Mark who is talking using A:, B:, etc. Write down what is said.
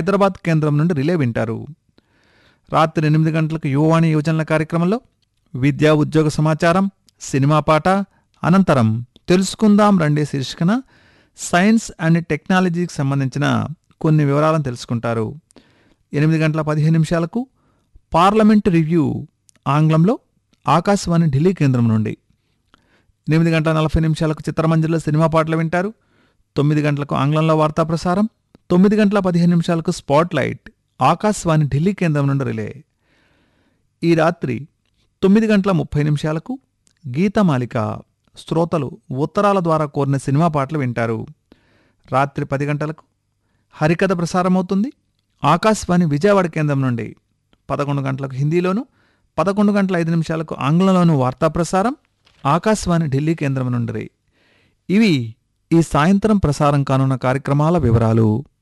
A: హైదరాబాద్ కేంద్రం నుండి రిలే వింటారు రాత్రి ఎనిమిది గంటలకు యువవాణి యోజనల కార్యక్రమంలో విద్యా ఉద్యోగ సమాచారం సినిమా పాట అనంతరం తెలుసుకుందాం రండి శీర్షికన సైన్స్ అండ్ టెక్నాలజీకి సంబంధించిన కొన్ని వివరాలను తెలుసుకుంటారు ఎనిమిది గంటల పదిహేను నిమిషాలకు పార్లమెంట్ రివ్యూ ఆంగ్లంలో ఆకాశవాణి ఢిల్లీ కేంద్రం నుండి ఎనిమిది గంటల నలభై నిమిషాలకు చిత్రమంజరిలో సినిమా పాటలు వింటారు తొమ్మిది గంటలకు ఆంగ్లంలో వార్తా ప్రసారం తొమ్మిది గంటల పదిహేను నిమిషాలకు స్పాట్ లైట్ ఆకాశవాణి ఢిల్లీ కేంద్రం నుండి రిలే ఈ రాత్రి తొమ్మిది గంటల ముప్పై నిమిషాలకు గీతమాలిక శ్రోతలు ఉత్తరాల ద్వారా కోరిన సినిమా పాటలు వింటారు రాత్రి పది గంటలకు హరికథ ప్రసారమవుతుంది ఆకాశవాణి విజయవాడ కేంద్రం నుండి పదకొండు గంటలకు హిందీలోను పదకొండు గంటల ఐదు నిమిషాలకు ఆంగ్లంలోను వార్తా ప్రసారం ఆకాశవాణి ఢిల్లీ కేంద్రం నుండి ఇవి ఈ సాయంత్రం ప్రసారం కానున్న కార్యక్రమాల వివరాలు